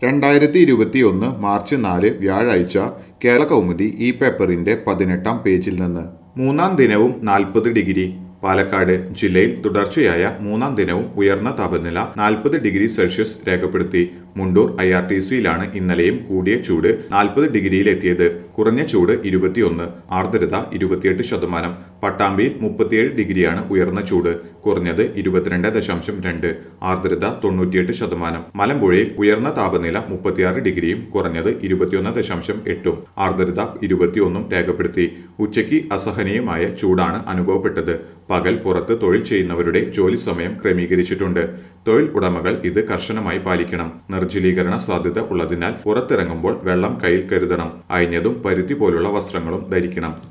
രണ്ടായിരത്തി ഇരുപത്തിയൊന്ന് മാർച്ച് നാല് വ്യാഴാഴ്ച കേരള കൗമുദി ഈ പേപ്പറിന്റെ പതിനെട്ടാം പേജിൽ നിന്ന് മൂന്നാം ദിനവും നാൽപ്പത് ഡിഗ്രി പാലക്കാട് ജില്ലയിൽ തുടർച്ചയായ മൂന്നാം ദിനവും ഉയർന്ന താപനില നാൽപ്പത് ഡിഗ്രി സെൽഷ്യസ് രേഖപ്പെടുത്തി മുണ്ടൂർ ഐ ആർ ടി സിയിലാണ് ഇന്നലെയും കൂടിയ ചൂട് നാൽപ്പത് ഡിഗ്രിയിലെത്തിയത് കുറഞ്ഞ ചൂട് ഇരുപത്തിയൊന്ന് ആർദ്രത ഇരുപത്തിയെട്ട് ശതമാനം പട്ടാമ്പിയിൽ മുപ്പത്തിയേഴ് ഡിഗ്രിയാണ് ഉയർന്ന ചൂട് കുറഞ്ഞത് ഇരുപത്തിരണ്ട് ദശാംശം രണ്ട് ആർദ്രത തൊണ്ണൂറ്റിയെട്ട് ശതമാനം മലമ്പുഴയിൽ ഉയർന്ന താപനില മുപ്പത്തിയാറ് ഡിഗ്രിയും കുറഞ്ഞത് ഇരുപത്തിയൊന്ന് ദശാംശം എട്ടും ആർദ്രത ഇരുപത്തിയൊന്നും രേഖപ്പെടുത്തി ഉച്ചയ്ക്ക് അസഹനീയമായ ചൂടാണ് അനുഭവപ്പെട്ടത് പകൽ പുറത്ത് തൊഴിൽ ചെയ്യുന്നവരുടെ ജോലി സമയം ക്രമീകരിച്ചിട്ടുണ്ട് തൊഴിൽ ഉടമകൾ ഇത് കർശനമായി പാലിക്കണം നിർജ്ജലീകരണ സാധ്യത ഉള്ളതിനാൽ പുറത്തിറങ്ങുമ്പോൾ വെള്ളം കയ്യിൽ കരുതണം അയഞ്ഞതും പരുത്തി പോലുള്ള വസ്ത്രങ്ങളും ധരിക്കണം